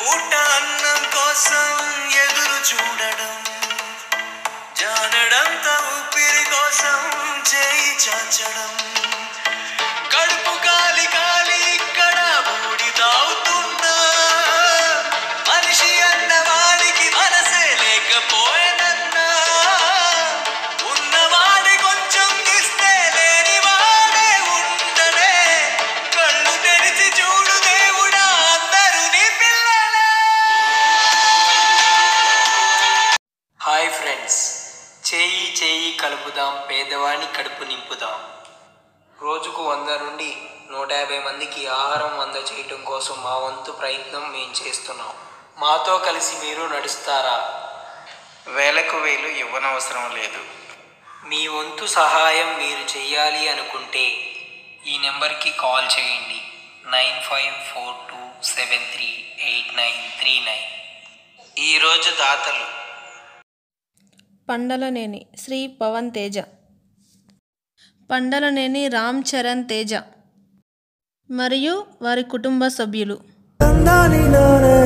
పూట అన్నం కోసం ఎదురు చూడడం జానడంత ఊపిరి కోసం చేయి చాచడం కడుపు కాలి కాలి ఇక్కడ బూడి తాగుతున్నా మనిషి అన్న వాడికి మనసే లేకపోయేనన్నా ఉన్నవాడి కొంచెం ఇస్తే లేని వాడే ఉండడే కళ్ళు తెరిచి చూడు దేవుడా అందరూ నీ పిల్లలే హాయ్ ఫ్రెండ్స్ చేయి చేయి కలుపుదాం పేదవాని కడుపు నింపుదాం రోజుకు వంద నుండి నూట యాభై మందికి ఆహారం అందచేయటం కోసం మా వంతు ప్రయత్నం మేము చేస్తున్నాం మాతో కలిసి మీరు నడుస్తారా వేలకు వేలు ఇవ్వనవసరం లేదు మీ వంతు సహాయం మీరు చేయాలి అనుకుంటే ఈ నెంబర్కి కాల్ చేయండి nine five four two seven three eight nine three nine ఈరోజు దాతలు పండలనేని శ్రీ పవన్ తేజ పండలనేని రామ్ చరణ్ తేజ మరియు వారి కుటుంబ సభ్యులు తందాని నానే